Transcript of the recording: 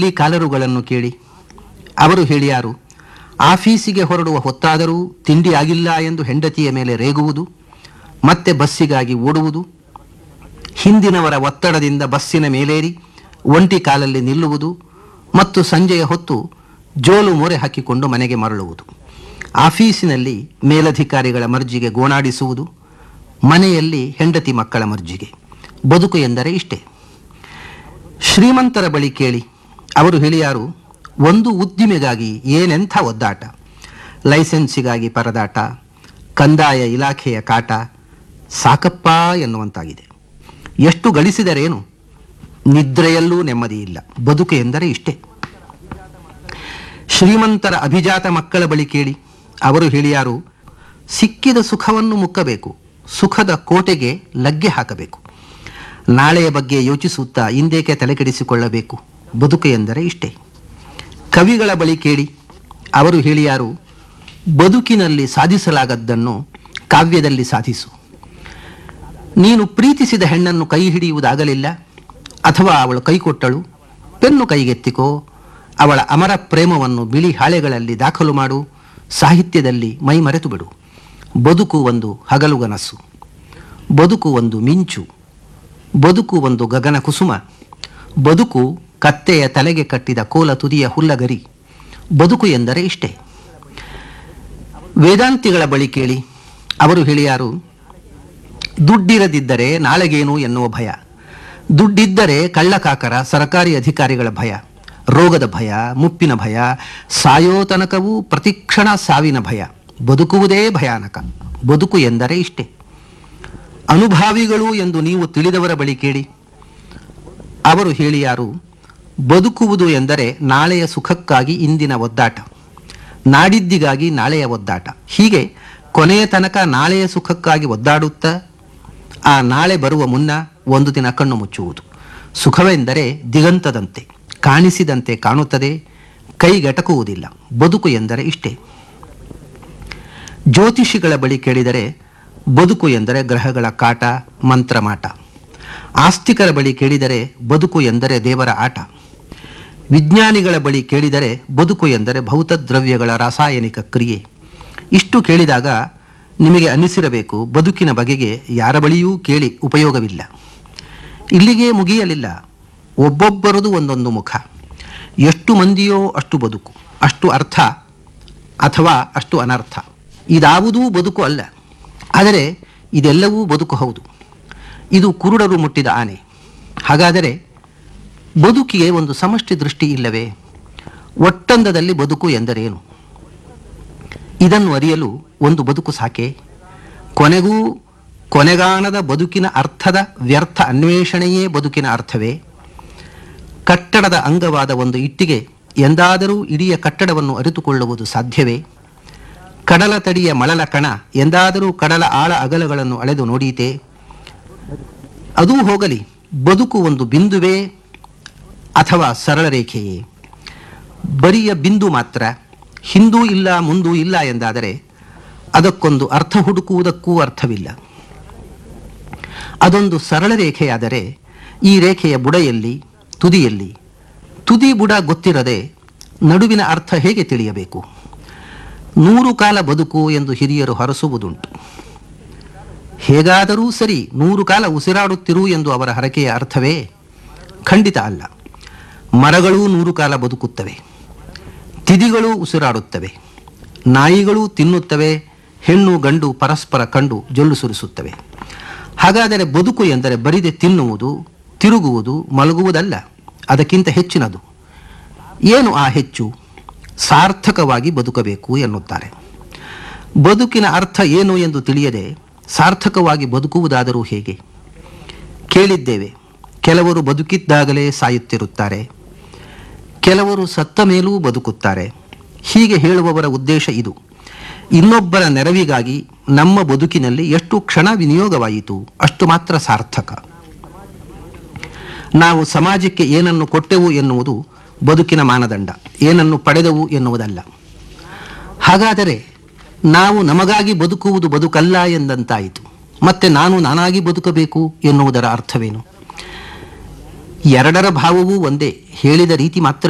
ಬಿಳಿ ಕಾಲರುಗಳನ್ನು ಕೇಳಿ ಅವರು ಹೇಳಿಯಾರು ಆಫೀಸಿಗೆ ಹೊರಡುವ ಹೊತ್ತಾದರೂ ತಿಂಡಿ ಆಗಿಲ್ಲ ಎಂದು ಹೆಂಡತಿಯ ಮೇಲೆ ರೇಗುವುದು ಮತ್ತೆ ಬಸ್ಸಿಗಾಗಿ ಓಡುವುದು ಹಿಂದಿನವರ ಒತ್ತಡದಿಂದ ಬಸ್ಸಿನ ಮೇಲೇರಿ ಒಂಟಿ ಕಾಲಲ್ಲಿ ನಿಲ್ಲುವುದು ಮತ್ತು ಸಂಜೆಯ ಹೊತ್ತು ಜೋಲು ಮೊರೆ ಹಾಕಿಕೊಂಡು ಮನೆಗೆ ಮರಳುವುದು ಆಫೀಸಿನಲ್ಲಿ ಮೇಲಧಿಕಾರಿಗಳ ಮರ್ಜಿಗೆ ಗೋಣಾಡಿಸುವುದು ಮನೆಯಲ್ಲಿ ಹೆಂಡತಿ ಮಕ್ಕಳ ಮರ್ಜಿಗೆ ಬದುಕು ಎಂದರೆ ಇಷ್ಟೇ ಶ್ರೀಮಂತರ ಬಳಿ ಕೇಳಿ ಅವರು ಹೇಳಿಯಾರು ಒಂದು ಉದ್ದಿಮೆಗಾಗಿ ಏನೆಂಥ ಒದ್ದಾಟ ಲೈಸೆನ್ಸಿಗಾಗಿ ಪರದಾಟ ಕಂದಾಯ ಇಲಾಖೆಯ ಕಾಟ ಸಾಕಪ್ಪ ಎನ್ನುವಂತಾಗಿದೆ ಎಷ್ಟು ಗಳಿಸಿದರೇನು ನಿದ್ರೆಯಲ್ಲೂ ನೆಮ್ಮದಿ ಇಲ್ಲ ಬದುಕು ಎಂದರೆ ಇಷ್ಟೇ ಶ್ರೀಮಂತರ ಅಭಿಜಾತ ಮಕ್ಕಳ ಬಳಿ ಕೇಳಿ ಅವರು ಹೇಳಿಯಾರು ಸಿಕ್ಕಿದ ಸುಖವನ್ನು ಮುಕ್ಕಬೇಕು ಸುಖದ ಕೋಟೆಗೆ ಲಗ್ಗೆ ಹಾಕಬೇಕು ನಾಳೆಯ ಬಗ್ಗೆ ಯೋಚಿಸುತ್ತಾ ಇಂದೇಕೆ ತಲೆಕೆಡಿಸಿಕೊಳ್ಳಬೇಕು ಬದುಕು ಎಂದರೆ ಇಷ್ಟೇ ಕವಿಗಳ ಬಳಿ ಕೇಳಿ ಅವರು ಹೇಳಿಯಾರು ಬದುಕಿನಲ್ಲಿ ಸಾಧಿಸಲಾಗದ್ದನ್ನು ಕಾವ್ಯದಲ್ಲಿ ಸಾಧಿಸು ನೀನು ಪ್ರೀತಿಸಿದ ಹೆಣ್ಣನ್ನು ಕೈ ಹಿಡಿಯುವುದಾಗಲಿಲ್ಲ ಅಥವಾ ಅವಳು ಕೈ ಕೊಟ್ಟಳು ಪೆನ್ನು ಕೈಗೆತ್ತಿಕೋ ಅವಳ ಅಮರ ಪ್ರೇಮವನ್ನು ಬಿಳಿ ಹಾಳೆಗಳಲ್ಲಿ ದಾಖಲು ಮಾಡು ಸಾಹಿತ್ಯದಲ್ಲಿ ಮೈ ಮರೆತು ಬಿಡು ಬದುಕು ಒಂದು ಹಗಲುಗನಸು ಬದುಕು ಒಂದು ಮಿಂಚು ಬದುಕು ಒಂದು ಗಗನ ಕುಸುಮ ಬದುಕು ಕತ್ತೆಯ ತಲೆಗೆ ಕಟ್ಟಿದ ಕೋಲ ತುದಿಯ ಹುಲ್ಲಗರಿ ಬದುಕು ಎಂದರೆ ಇಷ್ಟೇ ವೇದಾಂತಿಗಳ ಬಳಿ ಕೇಳಿ ಅವರು ಹೇಳಿಯಾರು ದುಡ್ಡಿರದಿದ್ದರೆ ನಾಳೆಗೇನು ಎನ್ನುವ ಭಯ ದುಡ್ಡಿದ್ದರೆ ಕಳ್ಳಕಾಕರ ಸರ್ಕಾರಿ ಅಧಿಕಾರಿಗಳ ಭಯ ರೋಗದ ಭಯ ಮುಪ್ಪಿನ ಭಯ ಸಾಯೋ ತನಕವೂ ಪ್ರತಿಕ್ಷಣ ಸಾವಿನ ಭಯ ಬದುಕುವುದೇ ಭಯಾನಕ ಬದುಕು ಎಂದರೆ ಇಷ್ಟೇ ಅನುಭಾವಿಗಳು ಎಂದು ನೀವು ತಿಳಿದವರ ಬಳಿ ಕೇಳಿ ಅವರು ಹೇಳಿಯಾರು ಬದುಕುವುದು ಎಂದರೆ ನಾಳೆಯ ಸುಖಕ್ಕಾಗಿ ಇಂದಿನ ಒದ್ದಾಟ ನಾಡಿದ್ದಿಗಾಗಿ ನಾಳೆಯ ಒದ್ದಾಟ ಹೀಗೆ ಕೊನೆಯ ತನಕ ನಾಳೆಯ ಸುಖಕ್ಕಾಗಿ ಒದ್ದಾಡುತ್ತಾ ಆ ನಾಳೆ ಬರುವ ಮುನ್ನ ಒಂದು ದಿನ ಕಣ್ಣು ಮುಚ್ಚುವುದು ಸುಖವೆಂದರೆ ದಿಗಂತದಂತೆ ಕಾಣಿಸಿದಂತೆ ಕಾಣುತ್ತದೆ ಕೈಗೆಟಕುವುದಿಲ್ಲ ಬದುಕು ಎಂದರೆ ಇಷ್ಟೇ ಜ್ಯೋತಿಷಿಗಳ ಬಳಿ ಕೇಳಿದರೆ ಬದುಕು ಎಂದರೆ ಗ್ರಹಗಳ ಕಾಟ ಮಂತ್ರಮಾಟ ಆಸ್ತಿಕರ ಬಳಿ ಕೇಳಿದರೆ ಬದುಕು ಎಂದರೆ ದೇವರ ಆಟ ವಿಜ್ಞಾನಿಗಳ ಬಳಿ ಕೇಳಿದರೆ ಬದುಕು ಎಂದರೆ ಭೌತದ್ರವ್ಯಗಳ ರಾಸಾಯನಿಕ ಕ್ರಿಯೆ ಇಷ್ಟು ಕೇಳಿದಾಗ ನಿಮಗೆ ಅನ್ನಿಸಿರಬೇಕು ಬದುಕಿನ ಬಗೆಗೆ ಯಾರ ಬಳಿಯೂ ಕೇಳಿ ಉಪಯೋಗವಿಲ್ಲ ಇಲ್ಲಿಗೆ ಮುಗಿಯಲಿಲ್ಲ ಒಬ್ಬೊಬ್ಬರದು ಒಂದೊಂದು ಮುಖ ಎಷ್ಟು ಮಂದಿಯೋ ಅಷ್ಟು ಬದುಕು ಅಷ್ಟು ಅರ್ಥ ಅಥವಾ ಅಷ್ಟು ಅನರ್ಥ ಇದಾವುದೂ ಬದುಕು ಅಲ್ಲ ಆದರೆ ಇದೆಲ್ಲವೂ ಬದುಕು ಹೌದು ಇದು ಕುರುಡರು ಮುಟ್ಟಿದ ಆನೆ ಹಾಗಾದರೆ ಬದುಕಿಗೆ ಒಂದು ಸಮಷ್ಟಿ ದೃಷ್ಟಿ ಇಲ್ಲವೇ ಒಟ್ಟಂದದಲ್ಲಿ ಬದುಕು ಎಂದರೇನು ಇದನ್ನು ಅರಿಯಲು ಒಂದು ಬದುಕು ಸಾಕೆ ಕೊನೆಗೂ ಕೊನೆಗಾಣದ ಬದುಕಿನ ಅರ್ಥದ ವ್ಯರ್ಥ ಅನ್ವೇಷಣೆಯೇ ಬದುಕಿನ ಅರ್ಥವೇ ಕಟ್ಟಡದ ಅಂಗವಾದ ಒಂದು ಇಟ್ಟಿಗೆ ಎಂದಾದರೂ ಇಡೀ ಕಟ್ಟಡವನ್ನು ಅರಿತುಕೊಳ್ಳುವುದು ಸಾಧ್ಯವೇ ಕಡಲ ತಡಿಯ ಮಳಲ ಕಣ ಎಂದಾದರೂ ಕಡಲ ಆಳ ಅಗಲಗಳನ್ನು ಅಳೆದು ನೋಡೀತೆ ಅದೂ ಹೋಗಲಿ ಬದುಕು ಒಂದು ಬಿಂದುವೇ ಅಥವಾ ಸರಳ ರೇಖೆಯೇ ಬರಿಯ ಬಿಂದು ಮಾತ್ರ ಹಿಂದೂ ಇಲ್ಲ ಮುಂದೂ ಇಲ್ಲ ಎಂದಾದರೆ ಅದಕ್ಕೊಂದು ಅರ್ಥ ಹುಡುಕುವುದಕ್ಕೂ ಅರ್ಥವಿಲ್ಲ ಅದೊಂದು ಸರಳ ರೇಖೆಯಾದರೆ ಈ ರೇಖೆಯ ಬುಡಯಲ್ಲಿ ತುದಿಯಲ್ಲಿ ತುದಿ ಬುಡ ಗೊತ್ತಿರದೆ ನಡುವಿನ ಅರ್ಥ ಹೇಗೆ ತಿಳಿಯಬೇಕು ನೂರು ಕಾಲ ಬದುಕು ಎಂದು ಹಿರಿಯರು ಹರಸುವುದುಂಟು ಹೇಗಾದರೂ ಸರಿ ನೂರು ಕಾಲ ಉಸಿರಾಡುತ್ತಿರು ಎಂದು ಅವರ ಹರಕೆಯ ಅರ್ಥವೇ ಖಂಡಿತ ಅಲ್ಲ ಮರಗಳೂ ನೂರು ಕಾಲ ಬದುಕುತ್ತವೆ ತಿದಿಗಳು ಉಸಿರಾಡುತ್ತವೆ ನಾಯಿಗಳು ತಿನ್ನುತ್ತವೆ ಹೆಣ್ಣು ಗಂಡು ಪರಸ್ಪರ ಕಂಡು ಜೊಲ್ಲು ಸುರಿಸುತ್ತವೆ ಹಾಗಾದರೆ ಬದುಕು ಎಂದರೆ ಬರಿದೆ ತಿನ್ನುವುದು ತಿರುಗುವುದು ಮಲಗುವುದಲ್ಲ ಅದಕ್ಕಿಂತ ಹೆಚ್ಚಿನದು ಏನು ಆ ಹೆಚ್ಚು ಸಾರ್ಥಕವಾಗಿ ಬದುಕಬೇಕು ಎನ್ನುತ್ತಾರೆ ಬದುಕಿನ ಅರ್ಥ ಏನು ಎಂದು ತಿಳಿಯದೆ ಸಾರ್ಥಕವಾಗಿ ಬದುಕುವುದಾದರೂ ಹೇಗೆ ಕೇಳಿದ್ದೇವೆ ಕೆಲವರು ಬದುಕಿದ್ದಾಗಲೇ ಸಾಯುತ್ತಿರುತ್ತಾರೆ ಕೆಲವರು ಸತ್ತ ಮೇಲೂ ಬದುಕುತ್ತಾರೆ ಹೀಗೆ ಹೇಳುವವರ ಉದ್ದೇಶ ಇದು ಇನ್ನೊಬ್ಬರ ನೆರವಿಗಾಗಿ ನಮ್ಮ ಬದುಕಿನಲ್ಲಿ ಎಷ್ಟು ಕ್ಷಣ ವಿನಿಯೋಗವಾಯಿತು ಅಷ್ಟು ಮಾತ್ರ ಸಾರ್ಥಕ ನಾವು ಸಮಾಜಕ್ಕೆ ಏನನ್ನು ಕೊಟ್ಟೆವು ಎನ್ನುವುದು ಬದುಕಿನ ಮಾನದಂಡ ಏನನ್ನು ಪಡೆದವು ಎನ್ನುವುದಲ್ಲ ಹಾಗಾದರೆ ನಾವು ನಮಗಾಗಿ ಬದುಕುವುದು ಬದುಕಲ್ಲ ಎಂದಂತಾಯಿತು ಮತ್ತೆ ನಾನು ನಾನಾಗಿ ಬದುಕಬೇಕು ಎನ್ನುವುದರ ಅರ್ಥವೇನು ಎರಡರ ಭಾವವೂ ಒಂದೇ ಹೇಳಿದ ರೀತಿ ಮಾತ್ರ